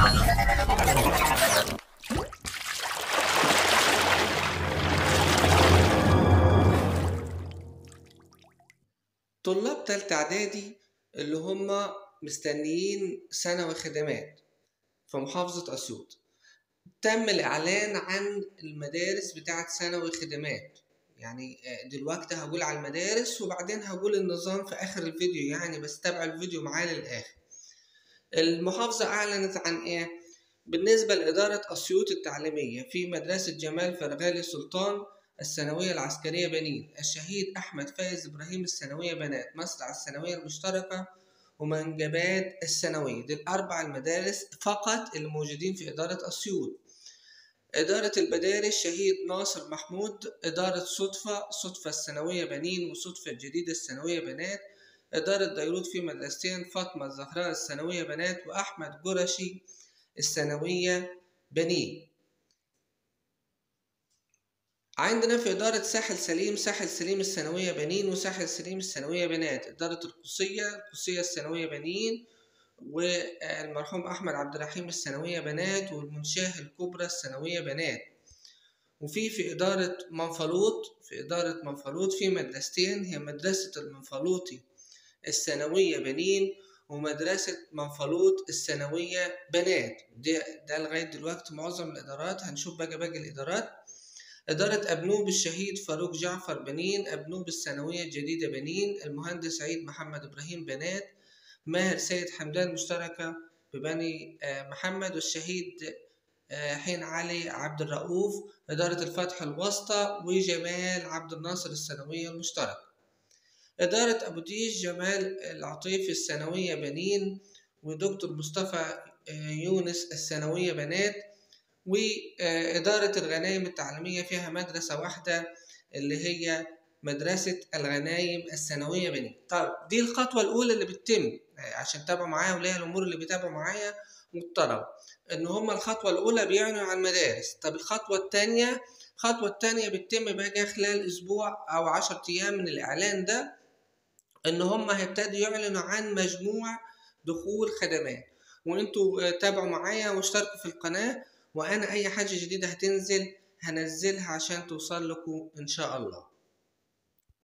طلاب تالتة إعدادي اللي هم مستنيين ثانوي خدمات في محافظة أسيوط تم الإعلان عن المدارس بتاعة ثانوي خدمات يعني دلوقتي هقول على المدارس وبعدين هقول النظام في آخر الفيديو يعني بس تابع الفيديو معايا للآخر المحافظة أعلنت عن إيه؟ بالنسبة لإدارة أسيوط التعليمية في مدرسة جمال فرغالي سلطان الثانوية العسكرية بنين الشهيد أحمد فايز إبراهيم الثانوية بنات مصنع الثانوية المشتركة ومنجبات الثانوية دي الأربع المدارس فقط الموجودين في إدارة أسيوط إدارة المدارس شهيد ناصر محمود إدارة صدفة صدفة الثانوية بنين وصدفة الجديدة الثانوية بنات إدارة ديروت في مدرستين فاطمة الزهراء الثانوية بنات وأحمد جرشي الثانوية بنين عندنا في إدارة ساحل سليم ساحل سليم الثانوية بنين وساحل سليم الثانوية بنات إدارة القصية القصية الثانوية بنين والمرحوم أحمد عبد الرحيم الثانوية بنات والمنشاه الكبرى الثانوية بنات وفي في إدارة منفلوط في إدارة منفلوط في مدرستين هي مدرسة المنفلوطي الثانوية بنين ومدرسة منفلوط الثانوية بنات ده, ده لغاية دلوقتي معظم الإدارات هنشوف بقى باقي الإدارات إدارة أبنوب الشهيد فاروق جعفر بنين أبنوب الثانوية الجديدة بنين المهندس عيد محمد إبراهيم بنات ماهر سيد حمدان مشتركة ببني محمد والشهيد حين علي عبد الرؤوف إدارة الفتح الوسطى وجمال عبد الناصر الثانوية المشتركة إدارة أبو ديش جمال العطيف الثانوية بنين ودكتور مصطفى يونس الثانوية بنات وإدارة الغنايم التعليمية فيها مدرسة واحدة اللي هي مدرسة الغنايم الثانوية بنين طب دي الخطوة الأولى اللي بتتم عشان تتابعوا معايا وليها الأمور اللي بيتابعوا معايا مضطرب إن هما الخطوة الأولى بيعنوا عن المدارس طب الخطوة التانية الخطوة التانية بتتم بقى خلال أسبوع أو عشر أيام من الإعلان ده إن هما هيبتدوا يعلنوا عن مجموع دخول خدمات وانتوا تابعوا معايا واشتركوا في القناة وأنا أي حاجة جديدة هتنزل هنزلها عشان توصل لكم إن شاء الله